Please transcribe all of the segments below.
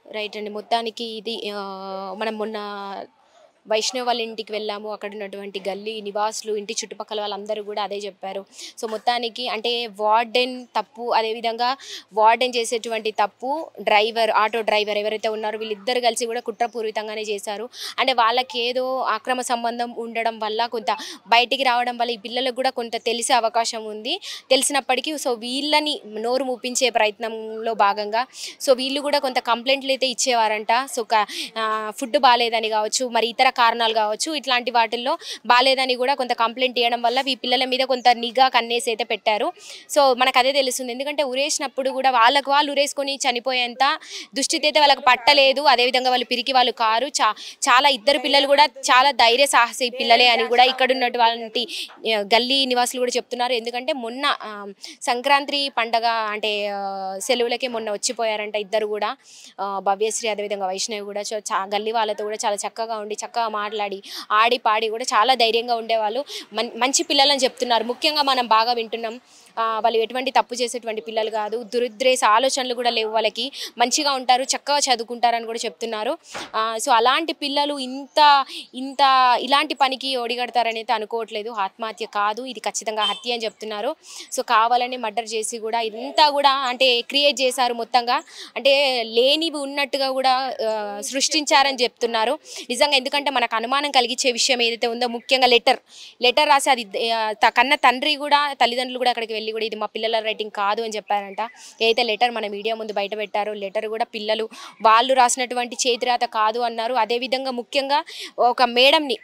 right అండి మొత్తానికి ఇది ఆ, మనం మొన్న వైష్ణవ్ వాళ్ళ ఇంటికి వెళ్ళాము అక్కడ ఉన్నటువంటి గల్లీ నివాసులు ఇంటి చుట్టుపక్కల వాళ్ళందరూ కూడా అదే చెప్పారు సో మొత్తానికి అంటే వార్డెన్ తప్పు అదేవిధంగా వార్డెన్ చేసేటువంటి తప్పు డ్రైవర్ ఆటో డ్రైవర్ ఎవరైతే ఉన్నారో వీళ్ళిద్దరు కలిసి కూడా కుట్రపూరితంగానే చేశారు అంటే వాళ్ళకి ఏదో అక్రమ సంబంధం ఉండడం వల్ల కొంత బయటికి రావడం వల్ల ఈ పిల్లలకు కూడా కొంత తెలిసే అవకాశం ఉంది తెలిసినప్పటికీ సో వీళ్ళని నోరు మూపించే ప్రయత్నంలో భాగంగా సో వీళ్ళు కూడా కొంత కంప్లైంట్లు అయితే ఇచ్చేవారంట సో క- ఆ, ఫుడ్ బాగాలేదని కావచ్చు మరి ఇతర కారణాలు కావచ్చు ఇట్లాంటి వాటిల్లో బాగాలేదని కూడా కొంత కంప్లైంట్ ఇవ్వడం వల్ల ఈ పిల్లల మీద కొంత నిఘా కన్నేసి అయితే పెట్టారు సో మనకు అదే తెలుస్తుంది ఎందుకంటే ఉరేసినప్పుడు కూడా వాళ్ళకు వాళ్ళు ఉరేసుకొని చనిపోయేంత దుస్థితి అయితే వాళ్ళకి పట్టలేదు అదేవిధంగా వాళ్ళు పిరికి వాళ్ళు కారు చా చాలా ఇద్దరు పిల్లలు కూడా చాలా ధైర్య సాహసి పిల్లలే అని కూడా ఇక్కడ ఉన్నటువంటి ఆ, గల్లీ నివాసులు కూడా చెప్తున్నారు ఎందుకంటే మొన్న ఆ, సంక్రాంతి పండగ అంటే ఆ, సెలవులకి మొన్న వచ్చిపోయారంట ఇద్దరు కూడా ఆ, భవ్యశ్రీ అదేవిధంగా వైష్ణవి కూడా సో చా గల్లీ వాళ్ళతో కూడా చాలా చక్కగా ఉండి చక్కగా మాట్లాడి ఆడి పాడి కూడా చాలా ధైర్యంగా ఉండేవాళ్ళు మన్ మంచి పిల్లలని చెప్తున్నారు ముఖ్యంగా మనం బాగా వింటున్నాం ఆ, వాళ్ళు ఎటువంటి తప్పు చేసేటువంటి పిల్లలు కాదు దురుద్రేస ఆలోచనలు కూడా లేవు వాళ్ళకి మంచిగా ఉంటారు చక్కగా చదువుకుంటారని కూడా చెప్తున్నారు ఆ, సో అలాంటి పిల్లలు ఇంత ఇంత ఇలాంటి పనికి ఒడిగడతారని అయితే అనుకోవట్లేదు ఆత్మహత్య కాదు ఇది ఖచ్చితంగా హత్య అని చెప్తున్నారు సో కావాలని మర్డర్ చేసి కూడా ఇదంతా కూడా అంటే క్రియేట్ చేశారు మొత్తంగా అంటే లేనివి ఉన్నట్టుగా కూడా ఆ, సృష్టించారని చెప్తున్నారు నిజంగా ఎందుకంటే మనకు అనుమానం కలిగించే విషయం ఏదైతే ఉందో ముఖ్యంగా లెటర్ లెటర్ రాసి అది ఆ, త- కన్న తండ్రి కూడా తల్లిదండ్రులు కూడా అక్కడికి వెళ్ళి కూడా ఇది మా పిల్లల రైటింగ్ కాదు అని చెప్పారంట ఏదైతే లెటర్ మన మీడియా ముందు బయట పెట్టారో లెటర్ కూడా పిల్లలు వాళ్ళు రాసినటువంటి చేతిరాత కాదు అన్నారు అదేవిధంగా ముఖ్యంగా ఒక మేడంని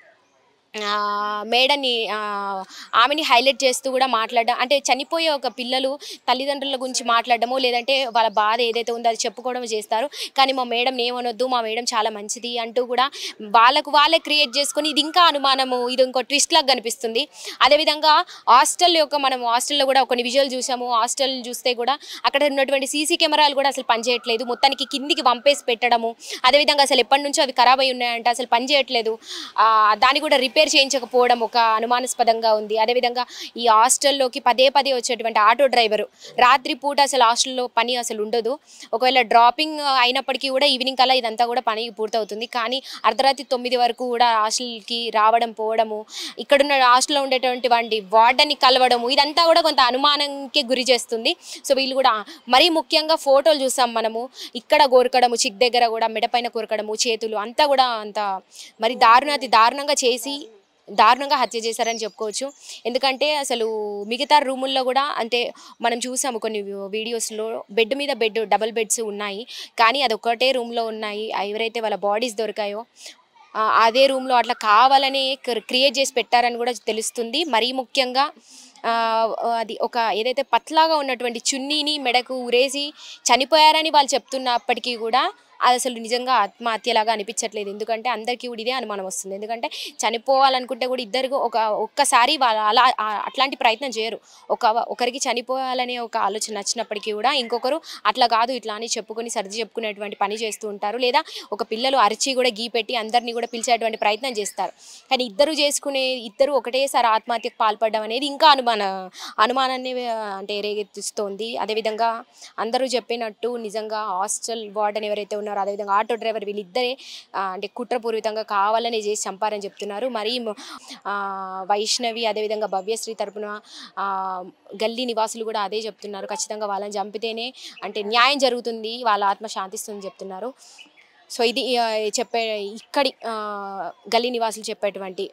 ఆ, మేడని ఆ, ఆమెని హైలైట్ చేస్తూ కూడా మాట్లాడడం అంటే చనిపోయే ఒక పిల్లలు తల్లిదండ్రుల గురించి మాట్లాడడమో లేదంటే వాళ్ళ బాధ ఏదైతే ఉందో అది చెప్పుకోవడం చేస్తారు కానీ మా మేడం ఏమనొద్దు మా మేడం చాలా మంచిది అంటూ కూడా వాళ్ళకు వాళ్ళే క్రియేట్ చేసుకొని ఇది ఇంకా అనుమానము ఇది ఇంకో ట్విస్ట్ లాగా కనిపిస్తుంది అదేవిధంగా హాస్టల్ యొక్క మనం హాస్టల్లో కూడా కొన్ని విజువల్ చూసాము హాస్టల్ చూస్తే కూడా అక్కడ ఉన్నటువంటి సీసీ కెమెరాలు కూడా అసలు పనిచేయట్లేదు మొత్తానికి కిందికి పంపేసి పెట్టడము అదేవిధంగా అసలు ఎప్పటి నుంచో అవి ఖరాబ్ అయి ఉన్నాయంట అసలు పనిచేయట్లేదు ఆ, దాన్ని కూడా రిపేర్ చేయించకపోవడం ఒక అనుమానాస్పదంగా ఉంది అదేవిధంగా ఈ హాస్టల్లోకి పదే పదే వచ్చేటువంటి ఆటో డ్రైవరు రాత్రి పూట అసలు హాస్టల్లో పని అసలు ఉండదు ఒకవేళ డ్రాపింగ్ అయినప్పటికీ కూడా ఈవినింగ్ కల్లా ఇదంతా కూడా పని పూర్తవుతుంది కానీ అర్ధరాత్రి తొమ్మిది వరకు కూడా హాస్టల్కి రావడం పోవడము ఇక్కడున్న హాస్టల్లో ఉండేటువంటి వాటి వార్డన్ని కలవడము ఇదంతా కూడా కొంత అనుమానంకి గురి చేస్తుంది సో వీళ్ళు కూడా మరీ ముఖ్యంగా ఫోటోలు చూసాం మనము ఇక్కడ కోరకడము చిక్ దగ్గర కూడా మెడపైన కోరకడము చేతులు అంతా కూడా అంత మరి దారుణాతి దారుణంగా చేసి దారుణంగా హత్య చేశారని చెప్పుకోవచ్చు ఎందుకంటే అసలు మిగతా రూముల్లో కూడా అంటే మనం చూసాము కొన్ని వీడియోస్లో బెడ్ మీద బెడ్ డబుల్ బెడ్స్ ఉన్నాయి కానీ అది ఒకటే రూమ్లో ఉన్నాయి ఎవరైతే వాళ్ళ బాడీస్ దొరికాయో ఆ, అదే రూమ్లో అట్లా కావాలని క్రియేట్ చేసి పెట్టారని కూడా తెలుస్తుంది మరీ ముఖ్యంగా ఆ, అది ఒక ఏదైతే పట్లాగా ఉన్నటువంటి చున్నీని మెడకు ఉరేసి చనిపోయారని వాళ్ళు చెప్తున్నప్పటికీ కూడా అది అసలు నిజంగా ఆత్మహత్యలాగా అనిపించట్లేదు ఎందుకంటే అందరికీ కూడా ఇదే అనుమానం వస్తుంది ఎందుకంటే చనిపోవాలనుకుంటే కూడా ఇద్దరు ఒక ఒక్కసారి వాళ్ళ అలా ఆ- అట్లాంటి ప్రయత్నం చేయరు ఒక ఒకరికి చనిపోవాలనే ఒక ఆలోచన నచ్చినప్పటికీ కూడా ఇంకొకరు అట్లా కాదు ఇట్లా అని చెప్పుకొని సర్ది చెప్పుకునేటువంటి పని చేస్తూ ఉంటారు లేదా ఒక పిల్లలు అరిచి కూడా గీ పెట్టి అందరినీ కూడా పిలిచేటువంటి ప్రయత్నం చేస్తారు కానీ ఇద్దరు చేసుకునే ఇద్దరు ఒకటేసారి ఆత్మహత్యకు పాల్పడడం అనేది ఇంకా అనుమాన అనుమానాన్ని ఆ, అంటే రేగెత్తిస్తోంది అదేవిధంగా అందరూ చెప్పినట్టు నిజంగా హాస్టల్ వార్డెన్ ఎవరైతే ఉన్నారో అదేవిధంగా ఆటో డ్రైవర్ వీళ్ళిద్దరే ఆ, అంటే కుట్రపూరితంగా కావాలని చేసి చంపారని చెప్తున్నారు మరి మ- ఆ, వైష్ణవి అదేవిధంగా భవ్యశ్రీ తరపున ఆ, గల్లీ నివాసులు కూడా అదే చెప్తున్నారు ఖచ్చితంగా వాళ్ళని చంపితేనే అంటే న్యాయం జరుగుతుంది వాళ్ళ ఆత్మ శాంతిస్తుందని చెప్తున్నారు సో ఇది ఆ, చెప్పే ఇక్కడి ఆ, గల్లీ నివాసులు చెప్పేటువంటి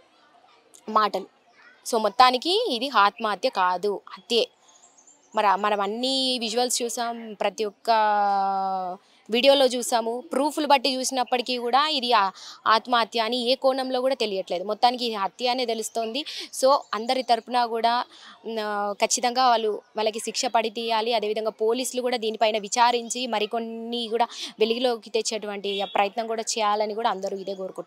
మాటలు సో మొత్తానికి ఇది ఆత్మహత్య కాదు హత్యే మరి మనం అన్ని విజువల్స్ చూసాం ప్రతి ఒక్క వీడియోలో చూసాము ప్రూఫ్లు బట్టి చూసినప్పటికీ కూడా ఇది ఆ- ఆత్మహత్య అని ఏ కోణంలో కూడా తెలియట్లేదు మొత్తానికి ఇది హత్య అనే తెలుస్తోంది సో అందరి తరపున కూడా మ్, ఖచ్చితంగా వాళ్ళు వాళ్ళకి శిక్ష పడి తీయాలి అదేవిధంగా పోలీసులు కూడా దీనిపైన విచారించి మరికొన్ని కూడా వెలుగులోకి తెచ్చేటువంటి ప్రయత్నం కూడా చేయాలని కూడా అందరూ ఇదే కోరుకుంటున్నారు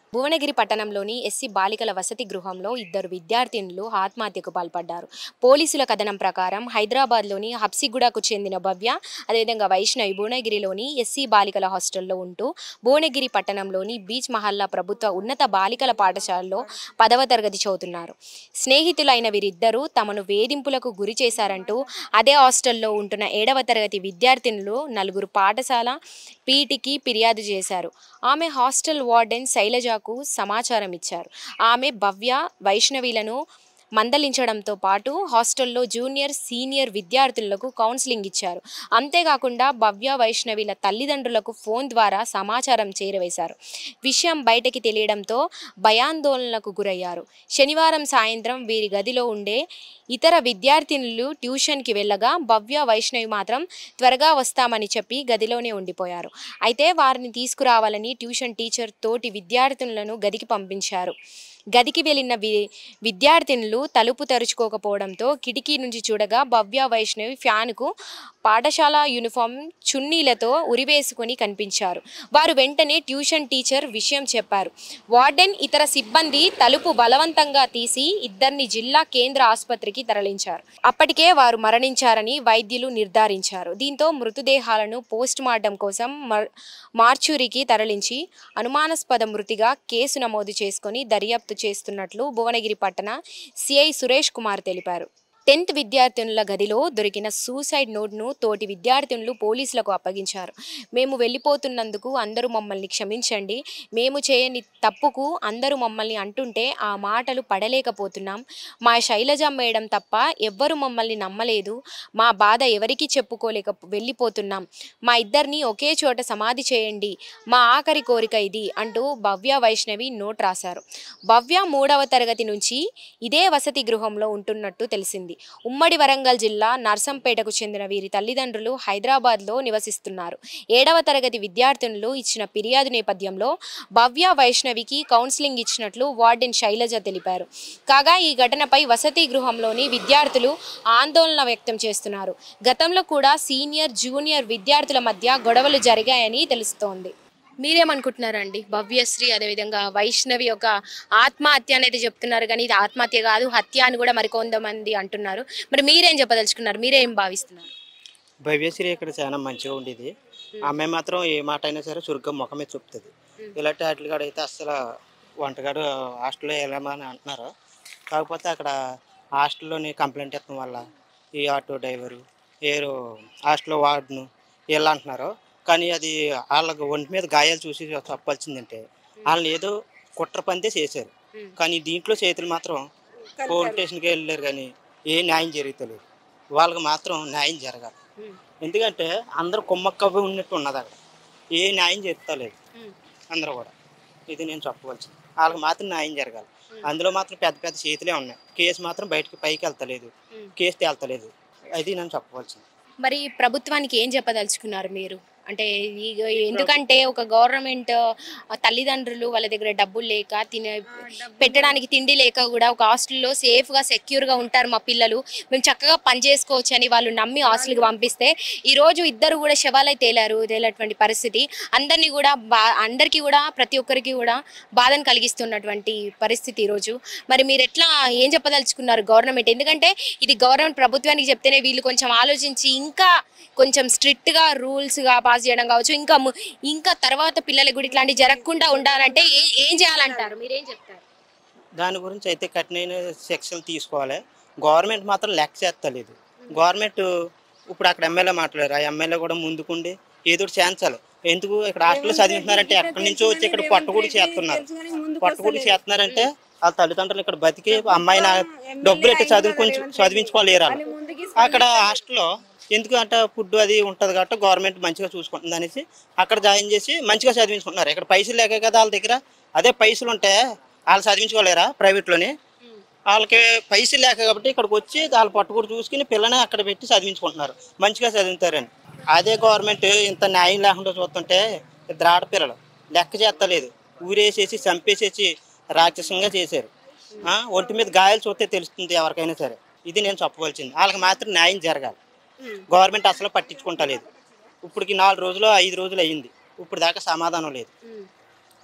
భువనగిరి పట్టణంలోని ఎస్సీ బాలికల వసతి గృహంలో ఇద్దరు విద్యార్థినులు ఆత్మహత్యకు పాల్పడ్డారు పోలీసుల కథనం ప్రకారం హైదరాబాద్లోని హబ్సిగూడకు చెందిన భవ్య అదేవిధంగా వైష్ణవి భువనగిరిలోని ఎస్సీ బాలికల హాస్టల్లో ఉంటూ భువనగిరి పట్టణంలోని బీచ్ మహల్లా ప్రభుత్వ ఉన్నత బాలికల పాఠశాలలో పదవ తరగతి చదువుతున్నారు స్నేహితులైన వీరిద్దరూ తమను వేధింపులకు గురి చేశారంటూ అదే హాస్టల్లో ఉంటున్న ఏడవ తరగతి విద్యార్థినులు నలుగురు పాఠశాల పీటికి ఫిర్యాదు చేశారు ఆమె హాస్టల్ వార్డెన్ శైలజకు సమాచారం ఇచ్చారు ఆమె భవ్య వైష్ణవిలను మందలించడంతో పాటు హాస్టల్లో జూనియర్ సీనియర్ విద్యార్థులకు కౌన్సిలింగ్ ఇచ్చారు అంతేకాకుండా భవ్య వైష్ణవిల తల్లిదండ్రులకు ఫోన్ ద్వారా సమాచారం చేరవేశారు విషయం బయటకి తెలియడంతో భయాందోళనలకు గురయ్యారు శనివారం సాయంత్రం వీరి గదిలో ఉండే ఇతర విద్యార్థినులు ట్యూషన్కి వెళ్ళగా భవ్య వైష్ణవి మాత్రం త్వరగా వస్తామని చెప్పి గదిలోనే ఉండిపోయారు అయితే వారిని తీసుకురావాలని ట్యూషన్ టీచర్ తోటి విద్యార్థినులను గదికి పంపించారు గదికి వెళ్ళిన వి విద్యార్థినులు తలుపు తెరుచుకోకపోవడంతో కిటికీ నుంచి చూడగా భవ్య వైష్ణవి ఫ్యాన్కు పాఠశాల యూనిఫామ్ చున్నీలతో ఉరివేసుకొని కనిపించారు వారు వెంటనే ట్యూషన్ టీచర్ విషయం చెప్పారు వార్డెన్ ఇతర సిబ్బంది తలుపు బలవంతంగా తీసి ఇద్దరిని జిల్లా కేంద్ర ఆసుపత్రికి తరలించారు అప్పటికే వారు మరణించారని వైద్యులు నిర్ధారించారు దీంతో మృతదేహాలను పోస్ట్ మార్టం కోసం మర్- మార్చూరికి తరలించి అనుమానాస్పద మృతిగా కేసు నమోదు చేసుకొని దర్యాప్తు చేస్తున్నట్లు భువనగిరి పట్టణ సిఐ సురేష్ కుమార్ తెలిపారు టెన్త్ విద్యార్థినుల గదిలో దొరికిన సూసైడ్ నోట్ను తోటి విద్యార్థినులు పోలీసులకు అప్పగించారు మేము వెళ్ళిపోతున్నందుకు అందరూ మమ్మల్ని క్షమించండి మేము చేయని తప్పుకు అందరూ మమ్మల్ని అంటుంటే ఆ మాటలు పడలేకపోతున్నాం మా శైలజ మేడం తప్ప ఎవ్వరు మమ్మల్ని నమ్మలేదు మా బాధ ఎవరికీ చెప్పుకోలేక వెళ్ళిపోతున్నాం మా ఇద్దరిని ఒకే చోట సమాధి చేయండి మా ఆఖరి కోరిక ఇది అంటూ భవ్య వైష్ణవి నోట్ రాశారు భవ్య మూడవ తరగతి నుంచి ఇదే వసతి గృహంలో ఉంటున్నట్టు తెలిసింది ఉమ్మడి వరంగల్ జిల్లా నర్సంపేటకు చెందిన వీరి తల్లిదండ్రులు హైదరాబాద్లో నివసిస్తున్నారు ఏడవ తరగతి విద్యార్థినులు ఇచ్చిన ఫిర్యాదు నేపథ్యంలో భవ్య వైష్ణవికి కౌన్సిలింగ్ ఇచ్చినట్లు వార్డెన్ శైలజ తెలిపారు కాగా ఈ ఘటనపై వసతి గృహంలోని విద్యార్థులు ఆందోళన వ్యక్తం చేస్తున్నారు గతంలో కూడా సీనియర్ జూనియర్ విద్యార్థుల మధ్య గొడవలు జరిగాయని తెలుస్తోంది మీరేమనుకుంటున్నారండి భవ్యశ్రీ అదేవిధంగా వైష్ణవి ఒక ఆత్మహత్య అనేది చెప్తున్నారు కానీ ఇది ఆత్మహత్య కాదు హత్య అని కూడా మరికొంతమంది అంటున్నారు మరి మీరేం చెప్పదలుచుకున్నారు మీరేం భావిస్తున్నారు భవ్యశ్రీ ఇక్కడ చాలా మంచిగా ఉండేది ఆమె మాత్రం ఏ మాట అయినా సరే చురుగ్గా ముఖమే చెప్తుంది ఇలాంటి వాటి కాడ అయితే అసలు వంటగాడు హాస్టల్లో వెళ్ళమని అంటున్నారు కాకపోతే అక్కడ హాస్టల్లోని కంప్లైంట్ ఇవ్వడం వల్ల ఈ ఆటో డ్రైవరు ఏరో హాస్టల్లో వార్డును వీళ్ళు అంటున్నారు కానీ అది వాళ్ళకి ఒంటి మీద గాయాలు చూసి చెప్పాల్సిందంటే వాళ్ళని ఏదో కుట్ర పందే చేశారు కానీ దీంట్లో చేతులు మాత్రం పోలీస్ స్టేషన్కి వెళ్ళారు కానీ ఏ న్యాయం జరుగుతలేదు వాళ్ళకి మాత్రం న్యాయం జరగాలి ఎందుకంటే అందరూ కుమ్మక్కవి ఉన్నట్టు ఉన్నది అక్కడ ఏ న్యాయం జరుగుతలేదు అందరూ కూడా ఇది నేను చెప్పవలసింది వాళ్ళకి మాత్రం న్యాయం జరగాలి అందులో మాత్రం పెద్ద పెద్ద చేతులే ఉన్నాయి కేసు మాత్రం బయటకి పైకి వెళ్తలేదు కేసు తేల్తలేదు అది నేను చెప్పవలసింది మరి ప్రభుత్వానికి ఏం చెప్పదలుచుకున్నారు మీరు అంటే ఈ- ఎందుకంటే ఒక గవర్నమెంట్ తల్లిదండ్రులు వాళ్ళ దగ్గర డబ్బులు లేక తినే పెట్టడానికి తిండి లేక కూడా ఒక హాస్టల్లో సేఫ్గా సెక్యూర్గా ఉంటారు మా పిల్లలు మేము చక్కగా పని చేసుకోవచ్చు అని వాళ్ళు నమ్మి హాస్టల్కి పంపిస్తే ఈ రోజు ఇద్దరు కూడా శవాలై తేలారు తేలేటువంటి పరిస్థితి అందరినీ కూడా బా అందరికీ కూడా ప్రతి ఒక్కరికి కూడా బాధను కలిగిస్తున్నటువంటి పరిస్థితి ఈరోజు మరి మీరు ఎట్లా ఏం చెప్పదలుచుకున్నారు గవర్నమెంట్ ఎందుకంటే ఇది గవర్నమెంట్ ప్రభుత్వానికి చెప్తేనే వీళ్ళు కొంచెం ఆలోచించి ఇంకా కొంచెం స్ట్రిక్ట్గా రూల్స్గా పాస్ చేయడం కావచ్చు ఇంకా ము- ఇంకా తర్వాత పిల్లలకు కూడా ఇట్లాంటివి జరగకుండా ఉండాలంటే ఏ- ఏం చేయాలంటారు మీరేం చెప్తారు దాని గురించి అయితే కఠినమైన శిక్షలు తీసుకోవాలి గవర్నమెంట్ మాత్రం లెక్క చేస్తలేదు గవర్నమెంట్ ఇప్పుడు అక్కడ ఎమ్మెల్యే మాట్లాడారు ఆ ఎమ్మెల్యే కూడా ముందుకుండి ఏదో ఒకటి చేయించాలి ఎందుకు ఇక్కడ హాస్టల్లో చదివిస్తున్నారంటే ఎక్కడి నుంచో వచ్చి ఇక్కడ పట్టుకుడి చేస్తున్నారు పట్టుకుడి చేస్తున్నారంటే వాళ్ళ తల్లిదండ్రులు ఇక్కడ బతికి అమ్మాయి నా డబ్బులు ఎట్టి చదువుకొని చదివించుకోలేరు వాళ్ళు అక్కడ హాస్టల్లో ఎందుకంటే ఫుడ్ అది ఉంటుంది కాబట్టి గవర్నమెంట్ మంచిగా చూసుకుంటుంది అనేసి అక్కడ జాయిన్ చేసి మంచిగా చదివించుకుంటున్నారు ఇక్కడ పైసలు లేక కదా వాళ్ళ దగ్గర అదే పైసలు ఉంటే వాళ్ళు చదివించుకోలేరా ప్రైవేట్లోని వాళ్ళకి పైసలు లేక కాబట్టి ఇక్కడికి వచ్చి వాళ్ళ పట్టుకుడు చూసుకుని పిల్లని అక్కడ పెట్టి చదివించుకుంటున్నారు మంచిగా చదువుతారని అదే గవర్నమెంట్ ఇంత న్యాయం లేకుండా చూస్తుంటే ఇద్దరు ఆడపిల్లలు లెక్క చేస్తలేదు ఊరేసేసి చంపేసేసి రాక్షసంగా చేశారు ఆ, ఒంటి మీద గాయాలు చూస్తే తెలుస్తుంది ఎవరికైనా సరే ఇది నేను చెప్పవలసింది వాళ్ళకి మాత్రం న్యాయం జరగాలి గవర్నమెంట్ అసలు పట్టించుకుంటలేదు ఇప్పటికి నాలుగు రోజులు ఐదు రోజులు అయ్యింది ఇప్పుడు దాకా సమాధానం లేదు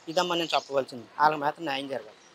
ఇదమ్మా నేను చెప్పవలసింది వాళ్ళకి మాత్రం న్యాయం జరగాలి